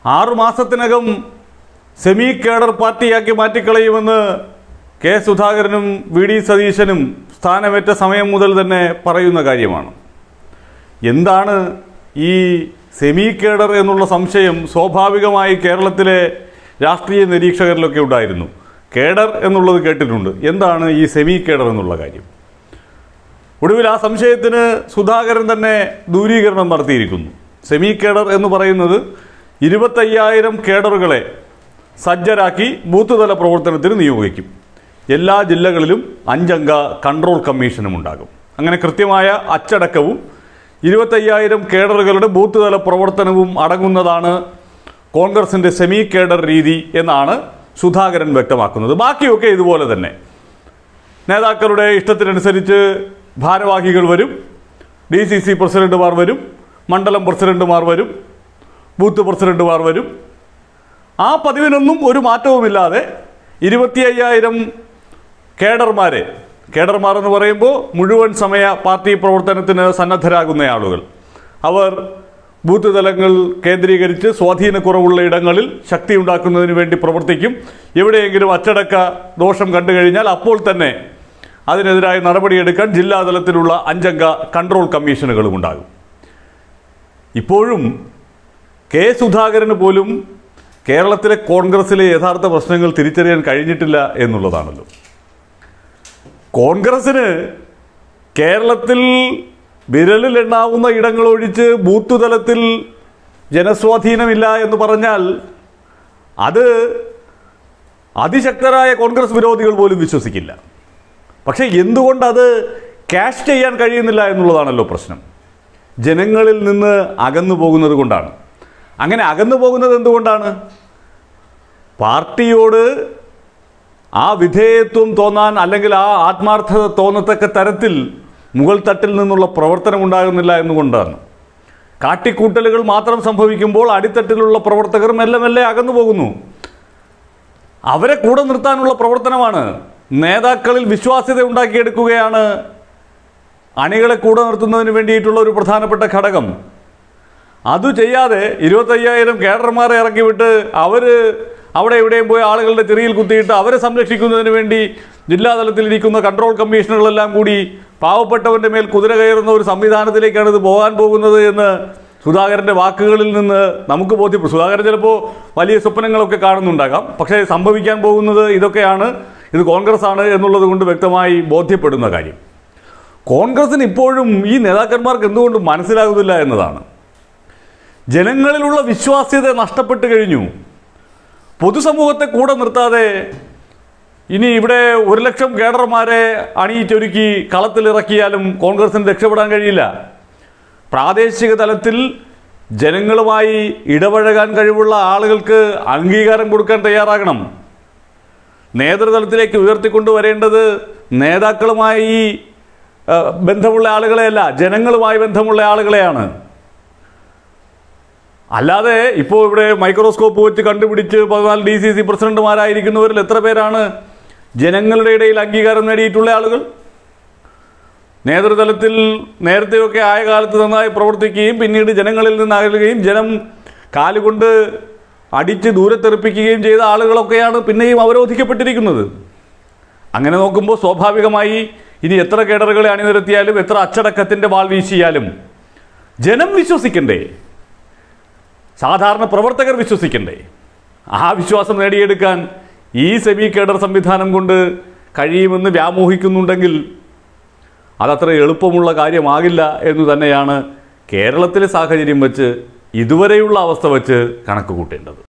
ആറുമാസത്തിനകം semi cadre പാർട്ടിയാക്കി മാറ്റിക്കളയുമെന്ന് K സുധാകരനും വി ഡി സതീശനും സ്ഥാനമേറ്റ സമയം മുതൽ തന്നെ പറയുന്ന കാര്യമാണ് എന്താണ് ഈ സെമി കേഡർ എന്നുള്ള സംശയം സ്വാഭാവികമായി കേരളത്തിലെ രാഷ്ട്രീയ നിരീക്ഷകരിലൊക്കെ ഉണ്ടായിരുന്നു കേഡർ എന്നുള്ളത് കേട്ടിട്ടുണ്ട് എന്താണ് ഈ സെമി കേഡർ എന്നുള്ള കാര്യം ഒടുവിൽ ആ സംശയത്തിന് സുധാകരൻ തന്നെ ദൂരീകരണം നടത്തിയിരിക്കുന്നു സെമി കേഡർ എന്ന് പറയുന്നത് ഇരുപത്തയ്യായിരം കേഡറുകളെ സജ്ജരാക്കി ബൂത്ത് തല പ്രവർത്തനത്തിന് നിയോഗിക്കും എല്ലാ ജില്ലകളിലും അഞ്ചംഗ കൺട്രോൾ കമ്മീഷനും ഉണ്ടാകും അങ്ങനെ കൃത്യമായ അച്ചടക്കവും ഇരുപത്തയ്യായിരം കേഡറുകളുടെ ബൂത്ത് തല പ്രവർത്തനവും അടങ്ങുന്നതാണ് കോൺഗ്രസിന്റെ സെമി കേഡർ രീതി എന്നാണ് സുധാകരൻ വ്യക്തമാക്കുന്നത് ബാക്കിയൊക്കെ ഇതുപോലെ തന്നെ നേതാക്കളുടെ ഇഷ്ടത്തിനനുസരിച്ച് ഭാരവാഹികൾ വരും ഡി സി സി പ്രസിഡന്റുമാർ വരും മണ്ഡലം പ്രസിഡന്റുമാർ വരും ബൂത്ത് പ്രസിഡന്റുമാർ വരും ആ പതിവിനൊന്നും ഒരു മാറ്റവുമില്ലാതെ ഇരുപത്തി അയ്യായിരം കേഡർമാരെ കേഡർമാർ എന്ന് പറയുമ്പോൾ മുഴുവൻ സമയ പാർട്ടി പ്രവർത്തനത്തിന് സന്നദ്ധരാകുന്ന ആളുകൾ അവർ ബൂത്ത് തലങ്ങൾ കേന്ദ്രീകരിച്ച് സ്വാധീനക്കുറവുള്ള ഇടങ്ങളിൽ ശക്തി ഉണ്ടാക്കുന്നതിന് വേണ്ടി പ്രവർത്തിക്കും എവിടെയെങ്കിലും അച്ചടക്ക ദോഷം കണ്ടു കഴിഞ്ഞാൽ അപ്പോൾ തന്നെ അതിനെതിരായ നടപടിയെടുക്കാൻ ജില്ലാതലത്തിലുള്ള അഞ്ചംഗ കൺട്രോൾ കമ്മീഷനുകളും ഉണ്ടാകും ഇപ്പോഴും കെ സുധാകരന് പോലും കേരളത്തിലെ കോൺഗ്രസിലെ യഥാർത്ഥ പ്രശ്നങ്ങൾ തിരിച്ചറിയാൻ കഴിഞ്ഞിട്ടില്ല എന്നുള്ളതാണല്ലോ കോൺഗ്രസിന് കേരളത്തിൽ വിരലിൽ എണ്ണാവുന്ന ഇടങ്ങളൊഴിച്ച് ബൂത്ത് തലത്തിൽ ജനസ്വാധീനമില്ല എന്ന് പറഞ്ഞാൽ അത് അതിശക്തരായ കോൺഗ്രസ് വിരോധികൾ പോലും വിശ്വസിക്കില്ല പക്ഷേ എന്തുകൊണ്ട് അത് ക്യാഷ് ചെയ്യാൻ കഴിയുന്നില്ല എന്നുള്ളതാണല്ലോ പ്രശ്നം ജനങ്ങളിൽ നിന്ന് അകന്നു പോകുന്നത് കൊണ്ടാണ് അങ്ങനെ അകന്നു പോകുന്നത് എന്തുകൊണ്ടാണ് പാർട്ടിയോട് ആ വിധേയത്വം തോന്നാൻ അല്ലെങ്കിൽ ആ ആത്മാർത്ഥത തോന്നത്തക്ക തരത്തിൽ മുകൾ തട്ടിൽ നിന്നുള്ള പ്രവർത്തനം ഉണ്ടാകുന്നില്ല എന്നുകൊണ്ടാണ് കാട്ടിക്കൂട്ടലുകൾ മാത്രം സംഭവിക്കുമ്പോൾ അടിത്തട്ടിലുള്ള പ്രവർത്തകർ മെല്ലെ മെല്ലെ അകന്നു പോകുന്നു അവരെ കൂടെ നിർത്താനുള്ള പ്രവർത്തനമാണ് നേതാക്കളിൽ വിശ്വാസ്യത ഉണ്ടാക്കിയെടുക്കുകയാണ് അണികളെ കൂടെ നിർത്തുന്നതിന് വേണ്ടിയിട്ടുള്ള ഒരു പ്രധാനപ്പെട്ട ഘടകം അത് ചെയ്യാതെ ഇരുപത്തയ്യായിരം കേഡർമാരെ ഇറക്കി വിട്ട് അവർ അവിടെ എവിടെയും പോയി ആളുകളുടെ ചെറിയിൽ കുത്തിയിട്ട് അവരെ സംരക്ഷിക്കുന്നതിന് വേണ്ടി ജില്ലാതലത്തിൽ ഇരിക്കുന്ന കൺട്രോൾ കമ്മീഷനുകളെല്ലാം കൂടി പാവപ്പെട്ടവന്റെ മേൽ കുതിര കയറുന്ന ഒരു സംവിധാനത്തിലേക്കാണ് ഇത് പോകാൻ പോകുന്നത് എന്ന് സുധാകരന്റെ വാക്കുകളിൽ നിന്ന് നമുക്ക് ബോധ്യപ്പെടും സുധാകരൻ ചിലപ്പോൾ വലിയ സ്വപ്നങ്ങളൊക്കെ കാണുന്നുണ്ടാകാം പക്ഷേ സംഭവിക്കാൻ പോകുന്നത് ഇതൊക്കെയാണ് ഇത് കോൺഗ്രസ് ആണ് എന്നുള്ളത് കൊണ്ട് വ്യക്തമായി ബോധ്യപ്പെടുന്ന കാര്യം കോൺഗ്രസിന് ഇപ്പോഴും ഈ നേതാക്കന്മാർക്ക് എന്തുകൊണ്ട് മനസ്സിലാകുന്നില്ല എന്നതാണ് ജനങ്ങളിലുള്ള വിശ്വാസ്യത നഷ്ടപ്പെട്ടു കഴിഞ്ഞു പൊതുസമൂഹത്തെ കൂടെ നിർത്താതെ ഇനി ഇവിടെ ഒരു ലക്ഷം കേഡർമാരെ അണിയിച്ചൊരുക്കി കളത്തിലിറക്കിയാലും കോൺഗ്രസിന് രക്ഷപ്പെടാൻ കഴിയില്ല പ്രാദേശിക തലത്തിൽ ജനങ്ങളുമായി ഇടപഴകാൻ കഴിവുള്ള ആളുകൾക്ക് അംഗീകാരം കൊടുക്കാൻ തയ്യാറാകണം നേതൃതലത്തിലേക്ക് ഉയർത്തിക്കൊണ്ടുവരേണ്ടത് നേതാക്കളുമായി ആ, ബന്ധമുള്ള ആളുകളെയല്ല ജനങ്ങളുമായി ബന്ധമുള്ള ആളുകളെയാണ് അല്ലാതെ ഇപ്പോൾ ഇവിടെ മൈക്രോസ്കോപ്പ് വെച്ച് കണ്ടുപിടിച്ച് പതിനാല് ഡി സി സി പ്രസിഡന്റുമാരായിരിക്കുന്നവരിൽ എത്ര പേരാണ് ജനങ്ങളുടെ ഇടയിൽ അംഗീകാരം നേടിയിട്ടുള്ള ആളുകൾ നേതൃതലത്തിൽ നേരത്തെയൊക്കെ ആയ കാലത്ത് നന്നായി പ്രവർത്തിക്കുകയും പിന്നീട് ജനങ്ങളിൽ നിന്ന് അകലുകയും ജനം കാലുകൊണ്ട് അടിച്ച് ദൂരത്തെറിപ്പിക്കുകയും ചെയ്ത ആളുകളൊക്കെയാണ് പിന്നെയും അവരോധിക്കപ്പെട്ടിരിക്കുന്നത് അങ്ങനെ നോക്കുമ്പോൾ സ്വാഭാവികമായി ഇനി എത്ര കേഡറുകളെ അണിനിരത്തിയാലും എത്ര അച്ചടക്കത്തിൻ്റെ വാൾ വീശിയാലും ജനം വിശ്വസിക്കണ്ടേ സാധാരണ പ്രവർത്തകർ വിശ്വസിക്കണ്ടേ ആ വിശ്വാസം നേടിയെടുക്കാൻ ഈ സെമി കേഡർ സംവിധാനം കൊണ്ട് കഴിയുമെന്ന് വ്യാമോഹിക്കുന്നുണ്ടെങ്കിൽ അതത്ര എളുപ്പമുള്ള കാര്യമാകില്ല എന്ന് തന്നെയാണ് കേരളത്തിലെ സാഹചര്യം വെച്ച് ഇതുവരെയുള്ള അവസ്ഥ വെച്ച് കണക്ക് കൂട്ടേണ്ടത്